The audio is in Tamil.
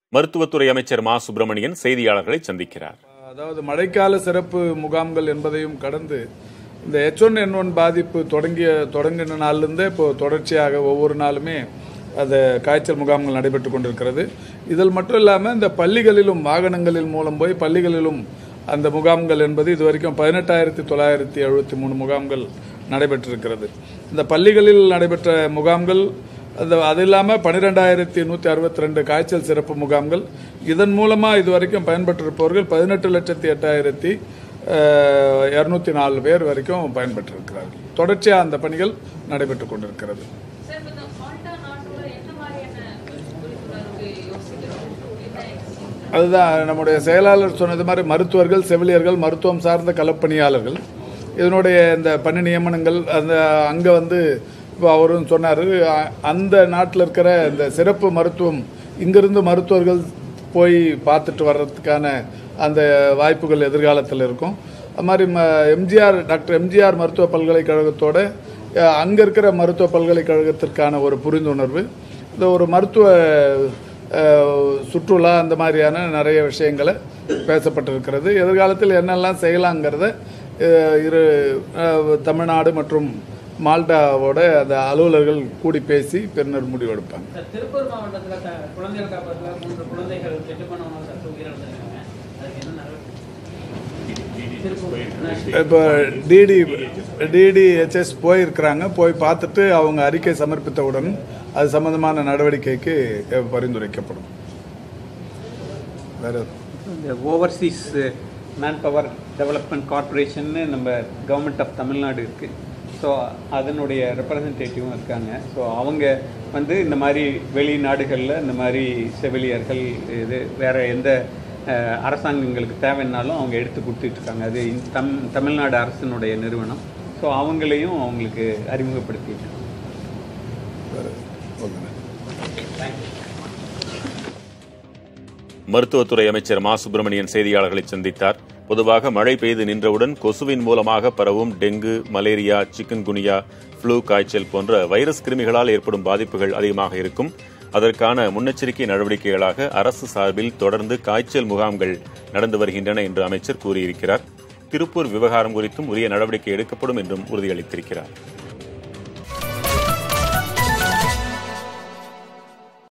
மருத்துவத்துறை அமைச்சர் மா சுப்பிரமணியன் செய்தியாளர்களை சந்திக்கிறார் அதாவது மழைக்கால சிறப்பு முகாம்கள் என்பதையும் கடந்து இந்த எச் ஒன் என் ஒன் பாதிப்பு தொடங்கிய தொடங்கின நாளிலிருந்தே இப்போ தொடர்ச்சியாக ஒவ்வொரு நாளுமே அந்த காய்ச்சல் முகாம்கள் நடைபெற்று கொண்டிருக்கிறது இதில் மட்டும் இல்லாமல் இந்த பள்ளிகளிலும் வாகனங்களில் மூலம் போய் பள்ளிகளிலும் அந்த முகாம்கள் என்பது இதுவரைக்கும் பதினெட்டாயிரத்தி தொள்ளாயிரத்தி எழுபத்தி மூணு முகாம்கள் நடைபெற்றிருக்கிறது இந்த பள்ளிகளில் நடைபெற்ற முகாம்கள் அது அது இல்லாமல் பன்னிரெண்டாயிரத்தி நூற்றி அறுபத்தி ரெண்டு காய்ச்சல் சிறப்பு முகாம்கள் இதன் மூலமாக இதுவரைக்கும் பயன்பெற்றிருப்பவர்கள் பதினெட்டு லட்சத்தி எட்டாயிரத்தி இரநூத்தி நாலு பேர் வரைக்கும் பயன்பெற்றிருக்கிறார்கள் தொடர்ச்சியாக அந்த பணிகள் நடைபெற்று கொண்டிருக்கிறது சார் இப்போ இந்த ஆல்டா நாட்டோட என்ன மாதிரியான விழிப்புணர்வு யோசிக்கிறோம் என்ன அதுதான் நம்முடைய செயலாளர் சொன்னது மாதிரி மருத்துவர்கள் செவிலியர்கள் மருத்துவம் சார்ந்த களப்பணியாளர்கள் இதனுடைய இந்த பணி நியமனங்கள் அந்த அங்கே வந்து இப்போ அவரும் சொன்னார் அந்த நாட்டில் இருக்கிற இந்த சிறப்பு மருத்துவம் இங்கிருந்து மருத்துவர்கள் போய் பார்த்துட்டு வர்றதுக்கான அந்த வாய்ப்புகள் எதிர்காலத்தில் இருக்கும் அது மாதிரி ம எம்ஜிஆர் டாக்டர் எம்ஜிஆர் மருத்துவ பல்கலைக்கழகத்தோட அங்கே இருக்கிற மருத்துவ பல்கலைக்கழகத்திற்கான ஒரு புரிந்துணர்வு இந்த ஒரு மருத்துவ அஹ், சுற்றுலா அந்த மாதிரியான நிறைய விஷயங்களை பேசப்பட்டிருக்கிறது எதிர்காலத்தில் என்னெல்லாம் செய்யலாங்கிறத அஹ், இரு அஹ், தமிழ்நாடு மற்றும் மால்டாவோட அந்த அலுவலர்கள் கூடி பேசி பின்னர் முடிவெடுப்பாங்க சார் திருப்பூர் மாவட்டத்தில் க- குழந்தைகள் காப்பகத்தில் மூன்று குழந்தைகள் கெட்டு போனவங்க சற்று உயிரிழந்திருக்காங்க அதுக்கு என்ன நடவடிக்கை திருப்பூர் இப்போ டிடி டிடிஹெச்எஸ் போயிருக்கிறாங்க போய் பார்த்துட்டு அவங்க அறிக்கை சமர்ப்பித்தவுடன் அது சம்பந்தமான நடவடிக்கைக்கு அஹ், பரிந்துரைக்கப்படும் வேற எதுவும்? இந்த ஓவர்சீஸ் மேன் பவர் டெவலப்மெண்ட் கார்ப்பரேஷன்னு நம்ம கவர்மெண்ட் ஆஃப் தமிழ்நாடு இருக்குது ஸோ அதனுடைய ரெப்ரசன்டேட்டிவும் இருக்காங்க ஸோ அவங்க வந்து இந்த மாதிரி வெளிநாடுகளில் இந்த மாதிரி செவிலியர்கள் இது வேறு எந்த அஹ், அரசாங்கங்களுக்கு தேவைன்னாலும் அவங்க எடுத்து கொடுத்துட்ருக்காங்க அது இந்த தம் தமிழ்நாடு அரசினுடைய நிறுவனம் ஸோ அவங்களையும் அவங்களுக்கு அறிமுகப்படுத்திட்டு ஓகே மருத்துவத்துறை அமைச்சர் மா சுப்பிரமணியன் செய்தியாளர்களை சந்தித்தார் பொதுவாக மழை பெய்து நின்றவுடன் கொசுவின் மூலமாக பரவும் டெங்கு மலேரியா சிக்கன்குனியா ஃப்ளூ காய்ச்சல் போன்ற வைரஸ் கிருமிகளால் ஏற்படும் பாதிப்புகள் அதிகமாக இருக்கும் அதற்கான முன்னெச்சரிக்கை நடவடிக்கைகளாக அரசு சார்பில் தொடர்ந்து காய்ச்சல் முகாம்கள் நடந்து வருகின்றன என்று அமைச்சர் கூறியிருக்கிறார் திருப்பூர் விவகாரம் குறித்தும் உரிய நடவடிக்கை எடுக்கப்படும் என்றும் உறுதியளித்திருக்கிறார்